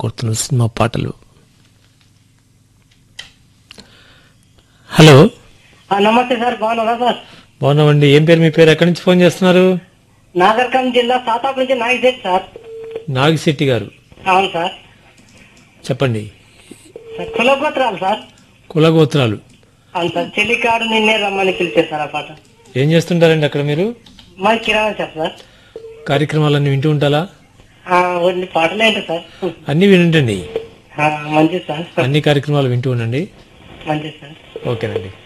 కోరుతున్న సినిమా పాటలు హలో ఆ, నమస్తే సార్ బాగున్నారా సార్ బాగున్నామండి ఏం పేరు మీ పేరు ఎక్కడి నుంచి ఫోన్ చేస్తున్నారు నాగర్కర్నూలు జిల్లా సాతాపు నుంచి నాగిశెట్టి సార్ నాగిశెట్టి గారు అవును సార్ చెప్పండి సార్ కులగోత్రాలు సార్ కులగోత్రాలు అవును సార్ చెల్లికాడు నిన్నే రమ్మని పిలిచే సార్ ఆ పాట ఏం చేస్తుంటారండి అక్కడ మీరు మరి కిరాణా సార్ సార్ కార్యక్రమాలన్నీ వింటూ ఉంటారా ఆ, కొన్ని పాటలు ఏంటి సార్ అన్నీ వినంటండి ఆ, మంచిది సార్ అన్ని కార్యక్రమాలు వింటూ ఉండండి మంచిది సార్ ఓకేనండి